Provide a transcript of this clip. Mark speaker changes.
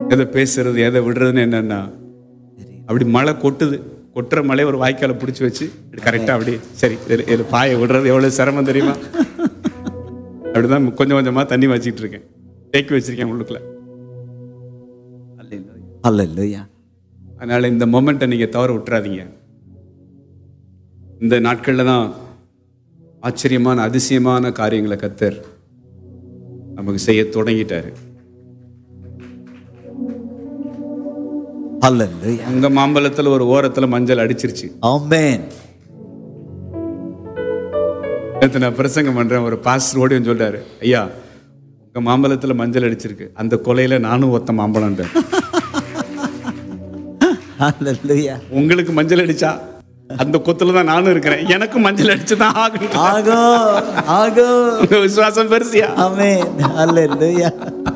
Speaker 1: எதை பேசுறது எதை விடுறதுன்னு என்னன்னா அப்படி மழை கொட்டுது கொட்டுற மழை ஒரு வாய்க்கால பிடிச்சி வச்சு கரெக்டாக அப்படி சரி இது- இது பாயை விடுறது எவ்வளோ சிரமம் தெரியுமா அப்படிதான் கொஞ்சம் கொஞ்சமாக தண்ணி வச்சுக்கிட்டு இருக்கேன் தேக்கி வச்சிருக்கேன் உள்ளுக்குள்ள
Speaker 2: அல்லேலூயா
Speaker 1: அதனால இந்த மொமெண்ட்டை நீங்கள் தவற விட்டுறாதீங்க இந்த நாட்களில் தான் ஆச்சரியமான அதிசயமான காரியங்களை கத்தர் நமக்கு செய்ய தொடங்கிட்டாரு
Speaker 2: அல்லேலூயா
Speaker 1: உங்க மாம்பழத்துல ஒரு ஓரத்துல மஞ்சள் அடிச்சிருச்சு
Speaker 2: ஆமென்
Speaker 1: நேத்து நான் பிரசங்கம் பண்றேன் ஒரு பாஸ்டர் ஓடி வந்து சொல்றாரு ஐயா உங்க மாம்பழத்துல மஞ்சள் அடிச்சிருக்கு அந்த கொலையில நானும் ஒத்த மாம்பழம்
Speaker 2: அல்லேலூயா
Speaker 1: உங்களுக்கு மஞ்சள் அடிச்சா அந்த கொத்துல தான் நானும் இருக்கிறேன் எனக்கும் மஞ்சள் அடிச்சு தான் ஆகணும்
Speaker 2: ஆகோ ஆகோ
Speaker 1: உங்க விசுவாசம் பெருசியா
Speaker 2: ஆமென் அல்லேலூயா